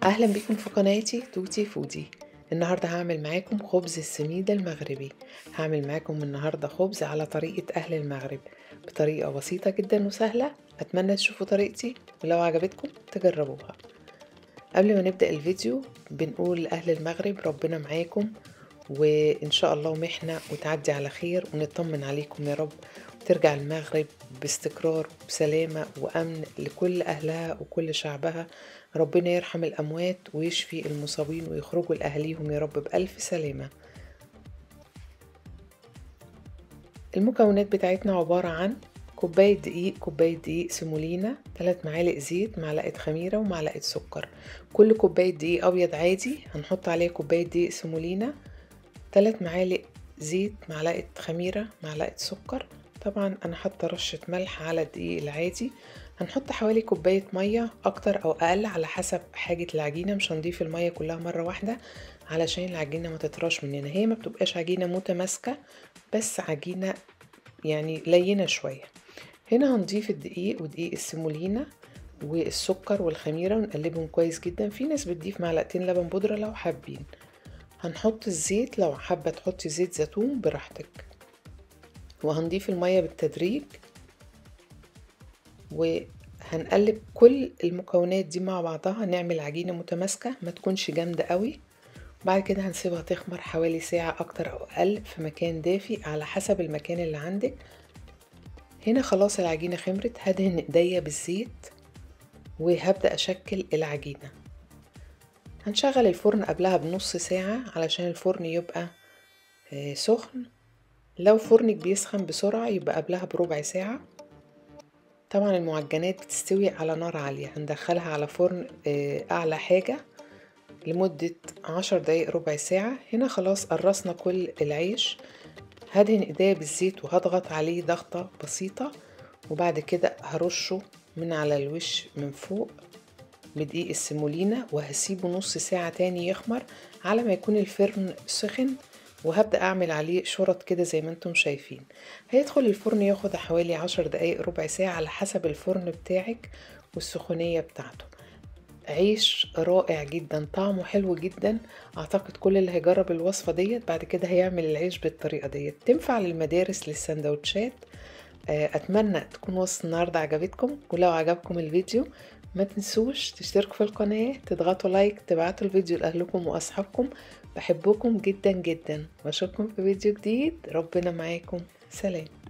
اهلا بكم في قناتي توتي فودي النهارده هعمل معاكم خبز السميدة المغربي هعمل معاكم النهارده خبز على طريقة اهل المغرب بطريقة بسيطة جدا وسهلة اتمنى تشوفوا طريقتي ولو عجبتكم تجربوها قبل ما نبدأ الفيديو بنقول لأهل المغرب ربنا معاكم وإن شاء الله محنة وتعدي على خير ونطمن عليكم يا رب وترجع المغرب باستقرار وبسلامة وأمن لكل أهلها وكل شعبها ربنا يرحم الأموات ويشفي المصابين ويخرجوا لأهليهم يا رب بألف سلامة المكونات بتاعتنا عبارة عن كوباية دقيق كوباية دقيق سيمولينا ثلاث معالق زيت معلقة خميرة ومعلقة سكر كل كوباية دقيق أبيض عادي هنحط عليه كوباية دقيق سيمولينا ثلاث معالق زيت معلقة خميرة معلقة سكر طبعا أنا حاطة رشة ملح على الدقيق العادي هنحط حوالي كوباية مية أكتر أو أقل على حسب حاجة العجينة مش هنضيف المية كلها مرة واحدة علشان العجينة ما تطراش مننا هي ما بتبقاش عجينة متماسكة بس عجينة يعني لينة شوية هنا هنضيف الدقيق ودقيق السيمولينا والسكر والخميرة ونقلبهم كويس جدا في ناس بتضيف معلقتين لبن بودرة لو حابين هنحط الزيت لو حابة تحطي زيت زيتون براحتك وهنضيف المية بالتدريج وهنقلب كل المكونات دي مع بعضها نعمل عجينة متماسكة ما تكونش جامدة قوي بعد كده هنسيبها تخمر حوالي ساعة أكتر أو أقل في مكان دافي على حسب المكان اللي عندك هنا خلاص العجينة خمرت هدهن ايديا بالزيت وهبدأ أشكل العجينة هنشغل الفرن قبلها بنص ساعة علشان الفرن يبقى سخن لو فرنك بيسخن بسرعة يبقى قبلها بربع ساعة طبعا المعجنات بتستوي على نار عالية هندخلها على فرن أعلى حاجة لمدة عشر دقايق ربع ساعة هنا خلاص قرصنا كل العيش هدهن ايديا بالزيت وهضغط عليه ضغطة بسيطة وبعد كده هرشه من على الوش من فوق بدقيق السيمولينا وهسيبه نص ساعة تاني يخمر على ما يكون الفرن سخن وهبدأ أعمل عليه شرط كده زي ما انتم شايفين هيدخل الفرن ياخد حوالي عشر دقايق ربع ساعة على حسب الفرن بتاعك والسخونية بتاعته عيش رائع جدا طعمه حلو جدا اعتقد كل اللي هيجرب الوصفة ديت بعد كده هيعمل العيش بالطريقة ديت تنفع للمدارس للسندوتشات اتمنى تكون وصفة النهاردة عجبتكم ولو عجبكم الفيديو ما تنسوش تشتركوا في القناة تضغطوا لايك تبعتوا الفيديو لأهلكم وأصحابكم بحبكم جدا جدا واشوفكم في فيديو جديد ربنا معاكم سلام